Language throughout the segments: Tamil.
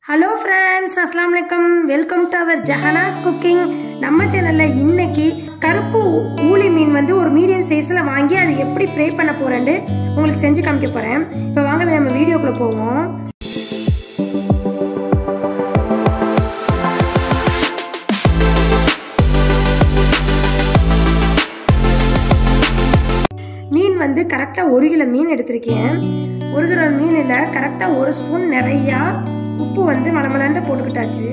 ஹலோ ஃப்ரெண்ட்ஸ் அஸ்லாம் வலைக்கம் welcome to our Jahana's cooking நம்ம சேனலில் இன்னைக்கு கருப்பு ஊளி மீன் வந்து ஒரு மீடியம் சைஸில் வாங்கி அதை எப்படி ஃப்ரை பண்ண போகிறேன்னு உங்களுக்கு செஞ்சு காமிக்க போகிறேன் இப்போ வாங்க நம்ம வீடியோக்குள்ளே போவோம் மீன் வந்து கரெக்டாக ஒரு கிலோ மீன் எடுத்திருக்கேன் ஒரு கிலோ மீனில் கரெக்டாக ஒரு ஸ்பூன் நிறையா உப்பு வந்து மலமலண்ட போட்டுக்கிட்டாச்சு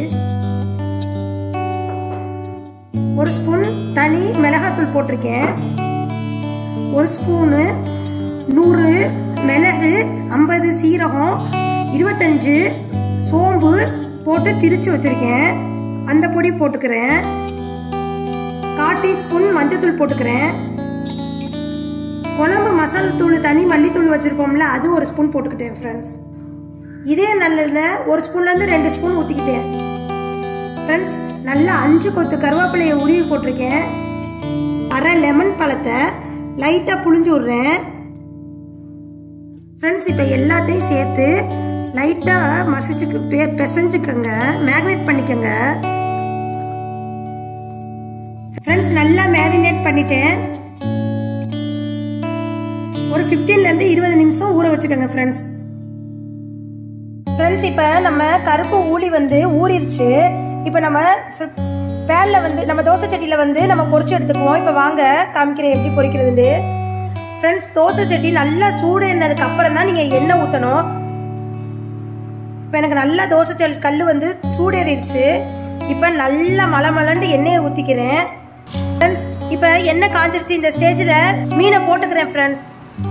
ஒரு ஸ்பூன் தனி மிளகாத்தூள் போட்டிருக்கேன் ஒரு ஸ்பூனு நூறு மிளகு ஐம்பது சீரகம் இருபத்தஞ்சு சோம்பு போட்டு திரிச்சு வச்சிருக்கேன் அந்த பொடி போட்டுக்கிறேன் கால் டீஸ்பூன் மஞ்சத்தூள் போட்டுக்கிறேன் குழம்பு மசாலா தூள் தனி மல்லித்தூள் வச்சுருப்போம்ல அது ஒரு ஸ்பூன் போட்டுக்கிட்டேன் ஃப்ரெண்ட்ஸ் இதே நல்லெண்ணெய் ஒரு ஸ்பூன்லேருந்து ரெண்டு ஸ்பூன் ஊற்றிக்கிட்டேன் ஃப்ரெண்ட்ஸ் நல்லா அஞ்சு கொத்து கருவேப்பிலையை உருவி போட்டிருக்கேன் அரை லெமன் பழத்தை லைட்டாக புழிஞ்சு விட்றேன் ஃப்ரெண்ட்ஸ் இப்போ எல்லாத்தையும் சேர்த்து லைட்டாக மசிச்சுக்கு பெ பிசைஞ்சுக்கோங்க மேக்னேட் பண்ணிக்கோங்க ஃப்ரெண்ட்ஸ் நல்லா மேரினேட் பண்ணிட்டேன் ஒரு ஃபிஃப்டீன்லேருந்து இருபது நிமிஷம் ஊற வச்சுக்கோங்க ஃப்ரெண்ட்ஸ் ஃப்ரெண்ட்ஸ் இப்போ நம்ம கருப்பு ஊளி வந்து ஊறிடுச்சு இப்போ நம்ம பேனில் வந்து நம்ம தோசை சட்டியில் வந்து நம்ம பொரிச்சு எடுத்துக்குவோம் இப்போ வாங்க காமிக்கிறேன் எப்படி பொரிக்கிறதுன்னு ஃப்ரெண்ட்ஸ் தோசை சட்டி நல்லா சூடு என்னதுக்கு அப்புறம் தான் நீங்கள் எண்ணெய் ஊற்றணும் இப்போ எனக்கு நல்லா தோசை சல் கல் வந்து சூடேறிடுச்சு இப்போ நல்லா மலை மலண்டு எண்ணெயை ஊற்றிக்கிறேன் ஃப்ரெண்ட்ஸ் இப்போ எண்ணெய் காஞ்சிருச்சு இந்த ஸ்டேஜில் மீனை போட்டுக்கிறேன் ஃப்ரெண்ட்ஸ்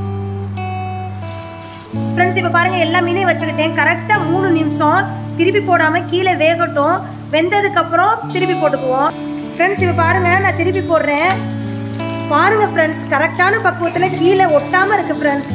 ஃப்ரெண்ட்ஸ் இப்போ பாருங்கள் எல்லா மீனையும் வச்சுக்கிட்டேன் கரெக்டாக மூணு நிமிஷம் திருப்பி போடாமல் கீழே வேகட்டும் வெந்ததுக்கப்புறம் திருப்பி போட்டுக்குவோம் ஃப்ரெண்ட்ஸ் இப்போ பாருங்கள் நான் திருப்பி போடுறேன் பாருங்கள் ஃப்ரெண்ட்ஸ் கரெக்டான பக்குவத்தில் கீழே ஒட்டாமல் இருக்குது ஃப்ரெண்ட்ஸ்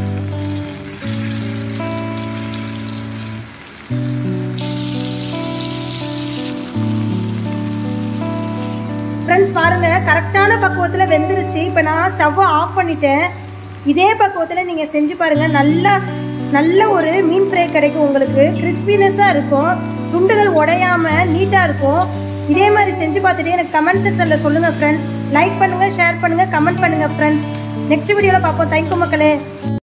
ஃப்ரெண்ட்ஸ் பாருங்கள் கரெக்டான பக்குவத்தில் வெந்துருச்சு இப்போ நான் ஸ்டவ்வை ஆஃப் பண்ணிட்டேன் இதே பக்குவத்தில் நீங்கள் செஞ்சு பாருங்கள் நல்லா நல்ல ஒரு மீன் ஃப்ரை கிடைக்கும் உங்களுக்கு கிறிஸ்பினஸாக இருக்கும் துண்டுகள் உடையாமல் நீட்டாக இருக்கும் இதே மாதிரி செஞ்சு பார்த்துட்டு எனக்கு கமெண்ட் செக்ஷனில் சொல்லுங்கள் ஃப்ரெண்ட்ஸ் லைக் பண்ணுங்கள் ஷேர் பண்ணுங்கள் கமெண்ட் பண்ணுங்கள் ஃப்ரெண்ட்ஸ் நெக்ஸ்ட் வீடியோவில் பார்ப்போம் தேங்க்யூ மக்களே